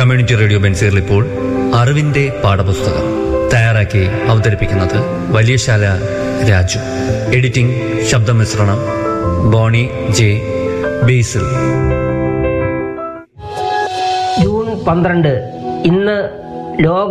community radio ബെൻസീറിൽ ഇപ്പോൾ അറിവിന്റെ പാഠപുസ്തകം തയ്യാറാക്കി അവതരിപ്പിക്കുന്നത് വലിയശാല രാജു എഡിറ്റിംഗ് ശബ്ദമിശ്രണം ബോണി ജെ ബേസിൽ ജൂൺ പന്ത്രണ്ട് ഇന്ന് ലോക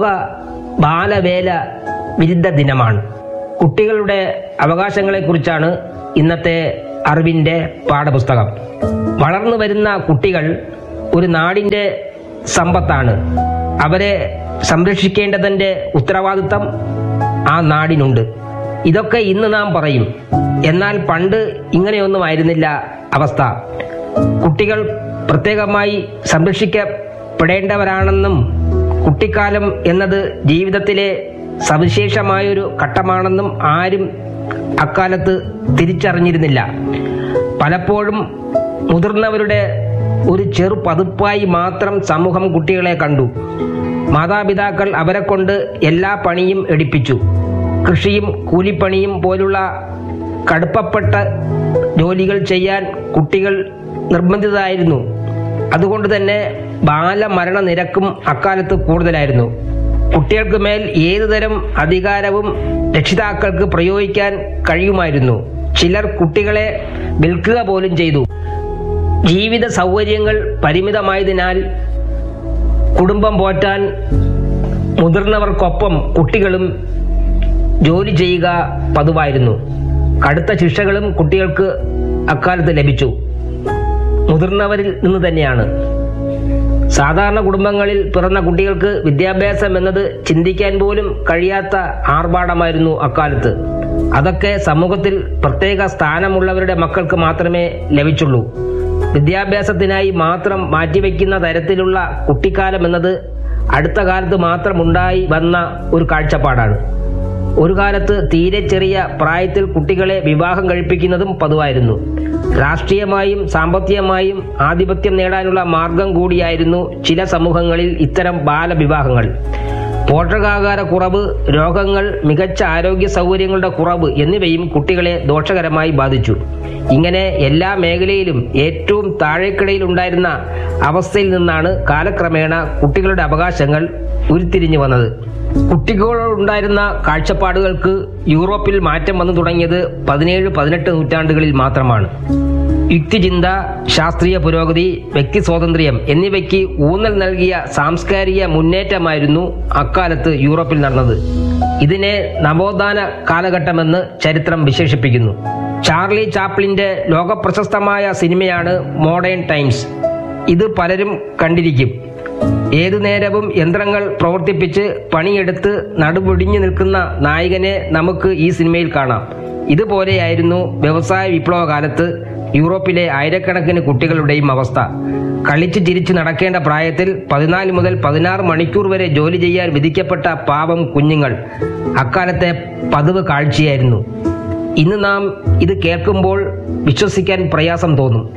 ബാലവേല വിരുദ്ധ ദിനമാണ് കുട്ടികളുടെ അവകാശങ്ങളെക്കുറിച്ചാണ് ഇന്നത്തെ അറിവിൻ്റെ പാഠപുസ്തകം വളർന്നു വരുന്ന കുട്ടികൾ ഒരു നാടിൻ്റെ സമ്പത്താണ് അവരെ സംരക്ഷിക്കേണ്ടതിൻ്റെ ഉത്തരവാദിത്തം ആ നാടിനുണ്ട് ഇതൊക്കെ ഇന്ന് നാം പറയും എന്നാൽ പണ്ട് ഇങ്ങനെയൊന്നുമായിരുന്നില്ല അവസ്ഥ കുട്ടികൾ പ്രത്യേകമായി സംരക്ഷിക്കപ്പെടേണ്ടവരാണെന്നും കുട്ടിക്കാലം എന്നത് ജീവിതത്തിലെ സവിശേഷമായൊരു ഘട്ടമാണെന്നും ആരും അക്കാലത്ത് തിരിച്ചറിഞ്ഞിരുന്നില്ല പലപ്പോഴും മുതിർന്നവരുടെ ഒരു ചെറു പതിപ്പായി മാത്രം സമൂഹം കുട്ടികളെ കണ്ടു മാതാപിതാക്കൾ അവരെ കൊണ്ട് എല്ലാ പണിയും എടുപ്പിച്ചു കൃഷിയും കൂലിപ്പണിയും പോലുള്ള കടുപ്പപ്പെട്ട ജോലികൾ ചെയ്യാൻ കുട്ടികൾ നിർബന്ധിതരായിരുന്നു അതുകൊണ്ട് തന്നെ ബാലമരണ നിരക്കും അക്കാലത്ത് കൂടുതലായിരുന്നു കുട്ടികൾക്ക് മേൽ ഏതുതരം അധികാരവും രക്ഷിതാക്കൾക്ക് പ്രയോഗിക്കാൻ കഴിയുമായിരുന്നു ചിലർ കുട്ടികളെ വിൽക്കുക പോലും ചെയ്തു ജീവിത സൗകര്യങ്ങൾ പരിമിതമായതിനാൽ കുടുംബം പോറ്റാൻ മുതിർന്നവർക്കൊപ്പം കുട്ടികളും ജോലി ചെയ്യുക പതിവായിരുന്നു കടുത്ത ശിക്ഷകളും കുട്ടികൾക്ക് അക്കാലത്ത് ലഭിച്ചു മുതിർന്നവരിൽ നിന്ന് തന്നെയാണ് സാധാരണ കുടുംബങ്ങളിൽ പിറന്ന കുട്ടികൾക്ക് വിദ്യാഭ്യാസം എന്നത് ചിന്തിക്കാൻ പോലും കഴിയാത്ത ആർഭാടമായിരുന്നു അക്കാലത്ത് അതൊക്കെ സമൂഹത്തിൽ പ്രത്യേക സ്ഥാനമുള്ളവരുടെ മക്കൾക്ക് മാത്രമേ ലഭിച്ചുള്ളൂ വിദ്യാഭ്യാസത്തിനായി മാത്രം മാറ്റിവെക്കുന്ന തരത്തിലുള്ള കുട്ടിക്കാലം എന്നത് അടുത്ത കാലത്ത് മാത്രം ഉണ്ടായി വന്ന ഒരു കാഴ്ചപ്പാടാണ് ഒരു കാലത്ത് തീരെ ചെറിയ പ്രായത്തിൽ കുട്ടികളെ വിവാഹം കഴിപ്പിക്കുന്നതും പതിവായിരുന്നു രാഷ്ട്രീയമായും സാമ്പത്തികമായും ആധിപത്യം നേടാനുള്ള മാർഗം കൂടിയായിരുന്നു ചില സമൂഹങ്ങളിൽ ഇത്തരം ബാലവിവാഹങ്ങൾ പോഷകാഹാര കുറവ് രോഗങ്ങൾ മികച്ച ആരോഗ്യ സൗകര്യങ്ങളുടെ കുറവ് എന്നിവയും കുട്ടികളെ ദോഷകരമായി ബാധിച്ചു ഇങ്ങനെ എല്ലാ മേഖലയിലും ഏറ്റവും താഴേക്കിടയിൽ ഉണ്ടായിരുന്ന അവസ്ഥയിൽ നിന്നാണ് കാലക്രമേണ കുട്ടികളുടെ അവകാശങ്ങൾ ഉരുത്തിരിഞ്ഞു വന്നത് കുട്ടികളോടുണ്ടായിരുന്ന കാഴ്ചപ്പാടുകൾക്ക് യൂറോപ്പിൽ മാറ്റം വന്നു തുടങ്ങിയത് പതിനേഴ് പതിനെട്ട് നൂറ്റാണ്ടുകളിൽ മാത്രമാണ് യുക്തിചിന്ത ശാസ്ത്രീയ പുരോഗതി വ്യക്തി സ്വാതന്ത്ര്യം എന്നിവയ്ക്ക് ഊന്നൽ നൽകിയ സാംസ്കാരിക മുന്നേറ്റമായിരുന്നു അക്കാലത്ത് യൂറോപ്പിൽ നടന്നത് ഇതിനെ നവോത്ഥാന കാലഘട്ടമെന്ന് ചരിത്രം വിശേഷിപ്പിക്കുന്നു ചാർലി ചാപ്ലിന്റെ ലോകപ്രശസ്തമായ സിനിമയാണ് മോഡേൺ ടൈംസ് ഇത് പലരും കണ്ടിരിക്കും ഏതു നേരവും യന്ത്രങ്ങൾ പ്രവർത്തിപ്പിച്ച് പണിയെടുത്ത് നടുപൊടിഞ്ഞു നിൽക്കുന്ന നായകനെ നമുക്ക് ഈ സിനിമയിൽ കാണാം ഇതുപോലെയായിരുന്നു വ്യവസായ വിപ്ലവ കാലത്ത് യൂറോപ്പിലെ ആയിരക്കണക്കിന് കുട്ടികളുടെയും അവസ്ഥ കളിച്ചു ചിരിച്ചു നടക്കേണ്ട പ്രായത്തിൽ പതിനാല് മുതൽ പതിനാറ് മണിക്കൂർ വരെ ജോലി ചെയ്യാൻ വിധിക്കപ്പെട്ട പാവം കുഞ്ഞുങ്ങൾ അക്കാലത്തെ പതിവ് കാഴ്ചയായിരുന്നു ഇന്ന് നാം ഇത് കേൾക്കുമ്പോൾ വിശ്വസിക്കാൻ പ്രയാസം തോന്നും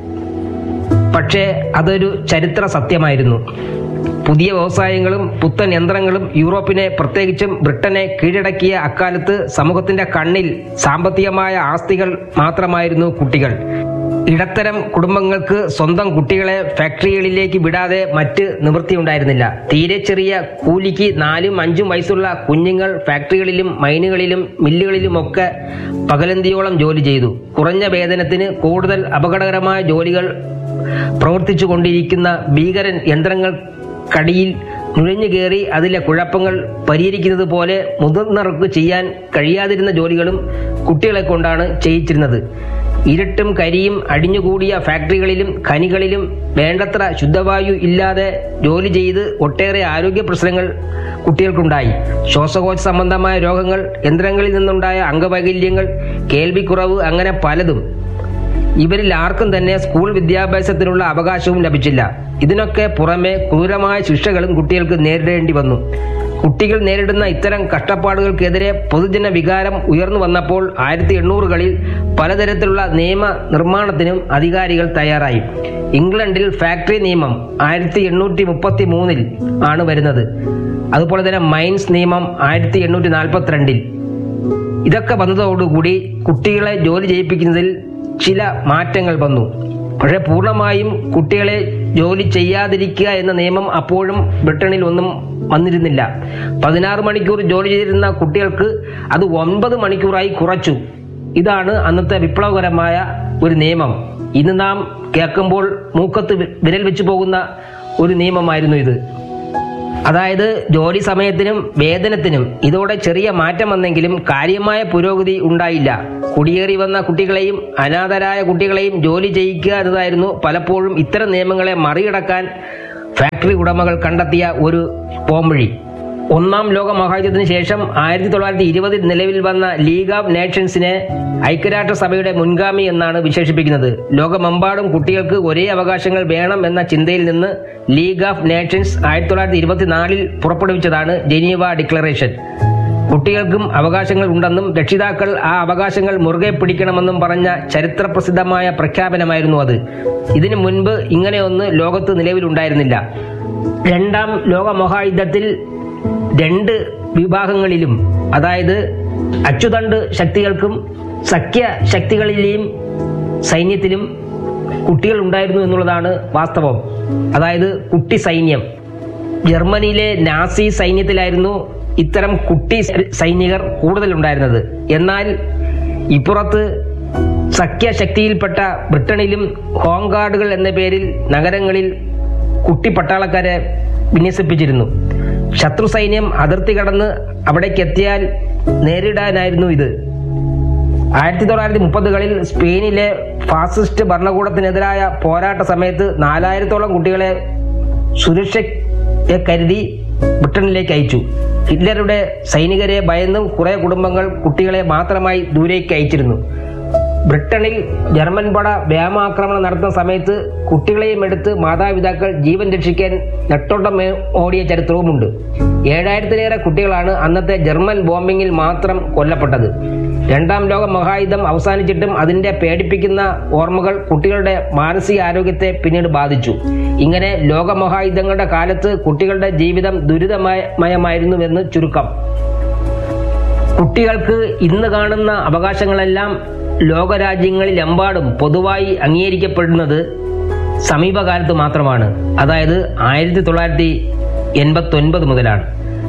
പക്ഷേ അതൊരു ചരിത്ര സത്യമായിരുന്നു പുതിയ വ്യവസായങ്ങളും പുത്തൻ യന്ത്രങ്ങളും യൂറോപ്പിനെ പ്രത്യേകിച്ചും ബ്രിട്ടനെ കീഴടക്കിയ അക്കാലത്ത് സമൂഹത്തിന്റെ കണ്ണിൽ സാമ്പത്തികമായ ആസ്തികൾ മാത്രമായിരുന്നു കുട്ടികൾ ഇടത്തരം കുടുംബങ്ങൾക്ക് സ്വന്തം കുട്ടികളെ ഫാക്ടറികളിലേക്ക് വിടാതെ മറ്റ് നിവൃത്തിയുണ്ടായിരുന്നില്ല തീരെ ചെറിയ കൂലിക്ക് നാലും അഞ്ചും വയസ്സുള്ള കുഞ്ഞുങ്ങൾ ഫാക്ടറികളിലും മൈനുകളിലും മില്ലുകളിലുമൊക്കെ പകലന്തിയോളം ജോലി ചെയ്തു കുറഞ്ഞ വേതനത്തിന് കൂടുതൽ അപകടകരമായ ജോലികൾ പ്രവർത്തിച്ചു കൊണ്ടിരിക്കുന്ന ഭീകരൻ യന്ത്രങ്ങൾക്കടിയിൽ നുഴഞ്ഞു കയറി അതിലെ കുഴപ്പങ്ങൾ പരിഹരിക്കുന്നത് പോലെ മുതിർന്നവർക്ക് ചെയ്യാൻ കഴിയാതിരുന്ന ജോലികളും കുട്ടികളെ കൊണ്ടാണ് ചെയ്യിച്ചിരുന്നത് ഇരുട്ടും കരിയും അടിഞ്ഞുകൂടിയ ഫാക്ടറികളിലും ഖനികളിലും വേണ്ടത്ര ശുദ്ധവായു ഇല്ലാതെ ജോലി ചെയ്ത് ഒട്ടേറെ ആരോഗ്യ പ്രശ്നങ്ങൾ കുട്ടികൾക്കുണ്ടായി ശ്വാസകോശ സംബന്ധമായ രോഗങ്ങൾ യന്ത്രങ്ങളിൽ നിന്നുണ്ടായ അംഗവൈകല്യങ്ങൾ കേൾവിക്കുറവ് അങ്ങനെ പലതും ഇവരിൽ ആർക്കും തന്നെ സ്കൂൾ വിദ്യാഭ്യാസത്തിനുള്ള അവകാശവും ലഭിച്ചില്ല ഇതിനൊക്കെ പുറമെ ക്രൂരമായ ശിക്ഷകളും കുട്ടികൾക്ക് നേരിടേണ്ടി വന്നു കുട്ടികൾ നേരിടുന്ന ഇത്തരം കഷ്ടപ്പാടുകൾക്കെതിരെ പൊതുജന വികാരം ഉയർന്നു വന്നപ്പോൾ ആയിരത്തി എണ്ണൂറുകളിൽ പലതരത്തിലുള്ള നിയമ നിർമ്മാണത്തിനും അധികാരികൾ തയ്യാറായി ഇംഗ്ലണ്ടിൽ ഫാക്ടറി നിയമം ആയിരത്തി എണ്ണൂറ്റി മുപ്പത്തി മൂന്നിൽ ആണ് വരുന്നത് അതുപോലെ തന്നെ മൈൻസ് നിയമം ആയിരത്തി എണ്ണൂറ്റി നാൽപ്പത്തിരണ്ടിൽ ഇതൊക്കെ വന്നതോടുകൂടി കുട്ടികളെ ജോലി ചെയ്യിപ്പിക്കുന്നതിൽ ചില മാറ്റങ്ങൾ വന്നു പക്ഷേ പൂർണ്ണമായും കുട്ടികളെ ജോലി ചെയ്യാതിരിക്കുക എന്ന നിയമം അപ്പോഴും ബ്രിട്ടനിൽ ഒന്നും വന്നിരുന്നില്ല പതിനാറ് മണിക്കൂർ ജോലി ചെയ്തിരുന്ന കുട്ടികൾക്ക് അത് ഒൻപത് മണിക്കൂറായി കുറച്ചു ഇതാണ് അന്നത്തെ വിപ്ലവകരമായ ഒരു നിയമം ഇന്ന് നാം കേൾക്കുമ്പോൾ മൂക്കത്ത് വി- വിരൽ വെച്ച് പോകുന്ന ഒരു നിയമമായിരുന്നു ഇത് അതായത് ജോലി സമയത്തിനും വേതനത്തിനും ഇതോടെ ചെറിയ മാറ്റം വന്നെങ്കിലും കാര്യമായ പുരോഗതി ഉണ്ടായില്ല കുടിയേറി വന്ന കുട്ടികളെയും അനാഥരായ കുട്ടികളെയും ജോലി ചെയ്യിക്കുക എന്നതായിരുന്നു പലപ്പോഴും ഇത്തരം നിയമങ്ങളെ മറികടക്കാൻ ഫാക്ടറി ഉടമകൾ കണ്ടെത്തിയ ഒരു പോംവഴി ഒന്നാം ലോക മഹായുദ്ധത്തിന് ശേഷം ആയിരത്തി തൊള്ളായിരത്തി ഇരുപതിൽ നിലവിൽ വന്ന ലീഗ് ഓഫ് നേഷൻസിനെ ഐക്യരാഷ്ട്രസഭയുടെ മുൻഗാമി എന്നാണ് വിശേഷിപ്പിക്കുന്നത് ലോകമെമ്പാടും കുട്ടികൾക്ക് ഒരേ അവകാശങ്ങൾ വേണം എന്ന ചിന്തയിൽ നിന്ന് ലീഗ് ഓഫ് നേഷൻസ് ആയിരത്തി തൊള്ളായിരത്തി ഇരുപത്തിനാലിൽ പുറപ്പെടുവിച്ചതാണ് ജനീവ ഡിക്ലറേഷൻ കുട്ടികൾക്കും അവകാശങ്ങൾ ഉണ്ടെന്നും രക്ഷിതാക്കൾ ആ അവകാശങ്ങൾ മുറുകെ പിടിക്കണമെന്നും പറഞ്ഞ ചരിത്രപ്രസിദ്ധമായ പ്രഖ്യാപനമായിരുന്നു അത് ഇതിനു മുൻപ് ഇങ്ങനെയൊന്ന് ലോകത്ത് നിലവിലുണ്ടായിരുന്നില്ല രണ്ടാം ലോക മഹായുദ്ധത്തിൽ രണ്ട് വിഭാഗങ്ങളിലും അതായത് അച്ചുതണ്ട് ശക്തികൾക്കും സഖ്യ ശക്തികളിലെയും സൈന്യത്തിലും കുട്ടികൾ ഉണ്ടായിരുന്നു എന്നുള്ളതാണ് വാസ്തവം അതായത് കുട്ടി സൈന്യം ജർമ്മനിയിലെ നാസി സൈന്യത്തിലായിരുന്നു ഇത്തരം കുട്ടി സൈനികർ കൂടുതലുണ്ടായിരുന്നത് എന്നാൽ ഇപ്പുറത്ത് സഖ്യശക്തിയിൽപ്പെട്ട ബ്രിട്ടനിലും ഹോംഗാർഡുകൾ എന്ന പേരിൽ നഗരങ്ങളിൽ കുട്ടി പട്ടാളക്കാരെ വിന്യസിപ്പിച്ചിരുന്നു ശത്രു സൈന്യം അതിർത്തി കടന്ന് അവിടേക്കെത്തിയാൽ നേരിടാനായിരുന്നു ഇത് ആയിരത്തി തൊള്ളായിരത്തി മുപ്പതുകളിൽ സ്പെയിനിലെ ഫാസിസ്റ്റ് ഭരണകൂടത്തിനെതിരായ പോരാട്ട സമയത്ത് നാലായിരത്തോളം കുട്ടികളെ സുരക്ഷയെ കരുതി ബ്രിട്ടനിലേക്ക് അയച്ചു ഹിറ്റ്ലറുടെ സൈനികരെ ഭയന്നും കുറെ കുടുംബങ്ങൾ കുട്ടികളെ മാത്രമായി ദൂരേക്ക് അയച്ചിരുന്നു ബ്രിട്ടനിൽ ജർമ്മൻ പട വ്യോമാക്രമണം നടത്തുന്ന സമയത്ത് കുട്ടികളെയും എടുത്ത് മാതാപിതാക്കൾ ജീവൻ രക്ഷിക്കാൻ നെട്ടോട്ടം മേ- ഓടിയ ചരിത്രവുമുണ്ട് ഏഴായിരത്തിലേറെ കുട്ടികളാണ് അന്നത്തെ ജർമ്മൻ ബോംബിങ്ങിൽ മാത്രം കൊല്ലപ്പെട്ടത് രണ്ടാം ലോക മഹായുദ്ധം അവസാനിച്ചിട്ടും അതിന്റെ പേടിപ്പിക്കുന്ന ഓർമ്മകൾ കുട്ടികളുടെ മാനസിക ആരോഗ്യത്തെ പിന്നീട് ബാധിച്ചു ഇങ്ങനെ ലോകമഹായുദ്ധങ്ങളുടെ കാലത്ത് കുട്ടികളുടെ ജീവിതം ദുരിതമയമായിരുന്നുവെന്ന് ചുരുക്കം കുട്ടികൾക്ക് ഇന്ന് കാണുന്ന അവകാശങ്ങളെല്ലാം ലോകരാജ്യങ്ങളിലെമ്പാടും പൊതുവായി അംഗീകരിക്കപ്പെടുന്നത് സമീപകാലത്ത് മാത്രമാണ് അതായത് ആയിരത്തി തൊള്ളായിരത്തി എൺപത്തി ഒൻപത് മുതലാണ്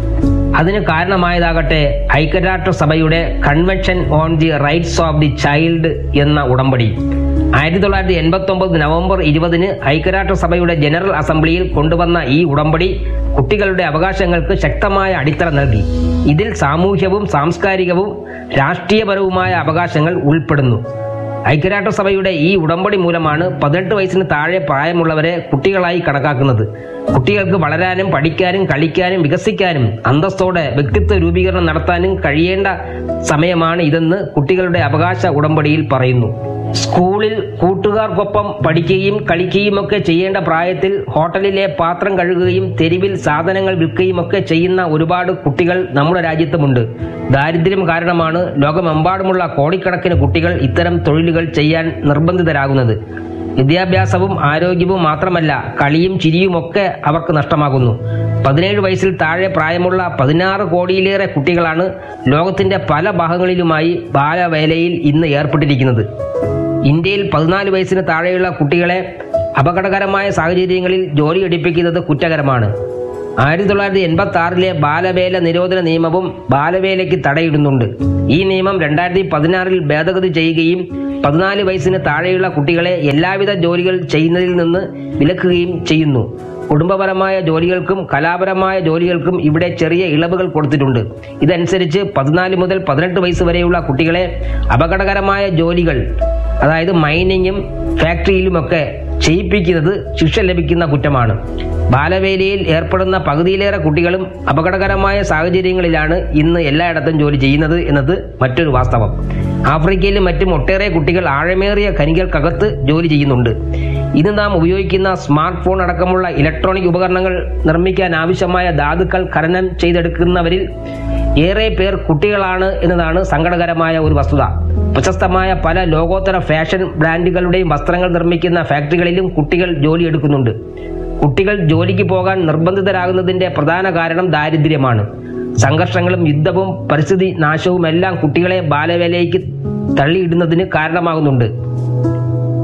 അതിന് കാരണമായതാകട്ടെ ഐക്യരാഷ്ട്രസഭയുടെ convention on the rights of the child എന്ന ഉടമ്പടി ആയിരത്തി തൊള്ളായിരത്തി എൺപത്തി ഒമ്പത് നവംബർ ഇരുപതിന് ഐക്യരാഷ്ട്രസഭയുടെ ജനറൽ അസംബ്ലിയിൽ കൊണ്ടുവന്ന ഈ ഉടമ്പടി കുട്ടികളുടെ അവകാശങ്ങൾക്ക് ശക്തമായ അടിത്തറ നൽകി ഇതിൽ സാമൂഹ്യവും സാംസ്കാരികവും രാഷ്ട്രീയപരവുമായ അവകാശങ്ങൾ ഉൾപ്പെടുന്നു ഐക്യരാഷ്ട്രസഭയുടെ ഈ ഉടമ്പടി മൂലമാണ് പതിനെട്ട് വയസ്സിന് താഴെ പ്രായമുള്ളവരെ കുട്ടികളായി കണക്കാക്കുന്നത് കുട്ടികൾക്ക് വളരാനും പഠിക്കാനും കളിക്കാനും വികസിക്കാനും അന്തസ്സോടെ വ്യക്തിത്വ രൂപീകരണം നടത്താനും കഴിയേണ്ട സമയമാണ് ഇതെന്ന് കുട്ടികളുടെ അവകാശ ഉടമ്പടിയിൽ പറയുന്നു സ്കൂളിൽ കൂട്ടുകാർക്കൊപ്പം പഠിക്കുകയും കളിക്കുകയും ഒക്കെ ചെയ്യേണ്ട പ്രായത്തിൽ ഹോട്ടലിലെ പാത്രം കഴുകുകയും തെരുവിൽ സാധനങ്ങൾ വിൽക്കുകയും ഒക്കെ ചെയ്യുന്ന ഒരുപാട് കുട്ടികൾ നമ്മുടെ രാജ്യത്തുമുണ്ട് ദാരിദ്ര്യം കാരണമാണ് ലോകമെമ്പാടുമുള്ള കോടിക്കണക്കിന് കുട്ടികൾ ഇത്തരം തൊഴിലുകൾ ചെയ്യാൻ നിർബന്ധിതരാകുന്നത് വിദ്യാഭ്യാസവും ആരോഗ്യവും മാത്രമല്ല കളിയും ചിരിയും ഒക്കെ അവർക്ക് നഷ്ടമാകുന്നു പതിനേഴ് വയസ്സിൽ താഴെ പ്രായമുള്ള പതിനാറ് കോടിയിലേറെ കുട്ടികളാണ് ലോകത്തിന്റെ പല ഭാഗങ്ങളിലുമായി ബാലവേലയിൽ ഇന്ന് ഏർപ്പെട്ടിരിക്കുന്നത് ഇന്ത്യയിൽ പതിനാല് വയസ്സിന് താഴെയുള്ള കുട്ടികളെ അപകടകരമായ സാഹചര്യങ്ങളിൽ ജോലി എടുപ്പിക്കുന്നത് കുറ്റകരമാണ് ആയിരത്തി തൊള്ളായിരത്തി എൺപത്തി ആറിലെ ബാലവേല നിരോധന നിയമവും ബാലവേലയ്ക്ക് തടയിടുന്നുണ്ട് ഈ നിയമം രണ്ടായിരത്തി പതിനാറിൽ ഭേദഗതി ചെയ്യുകയും പതിനാല് വയസ്സിന് താഴെയുള്ള കുട്ടികളെ എല്ലാവിധ ജോലികൾ ചെയ്യുന്നതിൽ നിന്ന് വിലക്കുകയും ചെയ്യുന്നു കുടുംബപരമായ ജോലികൾക്കും കലാപരമായ ജോലികൾക്കും ഇവിടെ ചെറിയ ഇളവുകൾ കൊടുത്തിട്ടുണ്ട് ഇതനുസരിച്ച് പതിനാല് മുതൽ പതിനെട്ട് വയസ്സ് വരെയുള്ള കുട്ടികളെ അപകടകരമായ ജോലികൾ അതായത് മൈനിങ്ങും ഫാക്ടറിയിലുമൊക്കെ ചെയ്യിപ്പിക്കുന്നത് ശിക്ഷ ലഭിക്കുന്ന കുറ്റമാണ് ബാലവേലയിൽ ഏർപ്പെടുന്ന പകുതിയിലേറെ കുട്ടികളും അപകടകരമായ സാഹചര്യങ്ങളിലാണ് ഇന്ന് എല്ലായിടത്തും ജോലി ചെയ്യുന്നത് എന്നത് മറ്റൊരു വാസ്തവം ആഫ്രിക്കയിലും മറ്റും ഒട്ടേറെ കുട്ടികൾ ആഴമേറിയ ഖനികൾക്കകത്ത് ജോലി ചെയ്യുന്നുണ്ട് ഇന്ന് നാം ഉപയോഗിക്കുന്ന സ്മാർട്ട് ഫോൺ അടക്കമുള്ള ഇലക്ട്രോണിക് ഉപകരണങ്ങൾ നിർമ്മിക്കാൻ ആവശ്യമായ ധാതുക്കൾ ഖനനം ചെയ്തെടുക്കുന്നവരിൽ ഏറെ പേർ കുട്ടികളാണ് എന്നതാണ് സങ്കടകരമായ ഒരു വസ്തുത പ്രശസ്തമായ പല ലോകോത്തര ഫാഷൻ ബ്രാൻഡുകളുടെയും വസ്ത്രങ്ങൾ നിർമ്മിക്കുന്ന ഫാക്ടറികളിലും കുട്ടികൾ ജോലിയെടുക്കുന്നുണ്ട് കുട്ടികൾ ജോലിക്ക് പോകാൻ നിർബന്ധിതരാകുന്നതിന്റെ പ്രധാന കാരണം ദാരിദ്ര്യമാണ് സംഘർഷങ്ങളും യുദ്ധവും പരിസ്ഥിതി നാശവും എല്ലാം കുട്ടികളെ ബാലവേലയ്ക്ക് തള്ളിയിടുന്നതിന് കാരണമാകുന്നുണ്ട്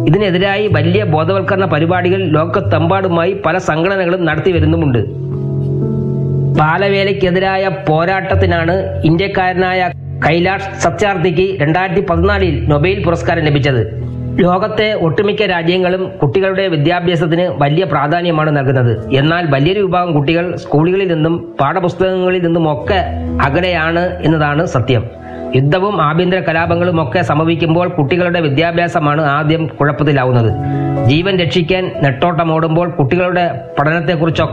ഇതിനെതിരായി വലിയ ബോധവൽക്കരണ പരിപാടികൾ ലോകത്തെമ്പാടുമായി പല സംഘടനകളും നടത്തി വരുന്നുമുണ്ട് ബാലവേലയ്ക്കെതിരായ പോരാട്ടത്തിനാണ് ഇന്ത്യക്കാരനായ കൈലാഷ് സത്യാർത്ഥിക്ക് രണ്ടായിരത്തി പതിനാലിൽ നൊബേൽ പുരസ്കാരം ലഭിച്ചത് ലോകത്തെ ഒട്ടുമിക്ക രാജ്യങ്ങളും കുട്ടികളുടെ വിദ്യാഭ്യാസത്തിന് വലിയ പ്രാധാന്യമാണ് നൽകുന്നത് എന്നാൽ വലിയൊരു വിഭാഗം കുട്ടികൾ സ്കൂളുകളിൽ നിന്നും പാഠപുസ്തകങ്ങളിൽ നിന്നും ഒക്കെ അകലെയാണ് എന്നതാണ് സത്യം യുദ്ധവും ആഭ്യന്തര കലാപങ്ങളും ഒക്കെ സംഭവിക്കുമ്പോൾ കുട്ടികളുടെ വിദ്യാഭ്യാസമാണ് ആദ്യം കുഴപ്പത്തിലാവുന്നത് ജീവൻ രക്ഷിക്കാൻ നെട്ടോട്ടമോടുമ്പോൾ കുട്ടികളുടെ പഠനത്തെക്കുറിച്ചൊക്കെ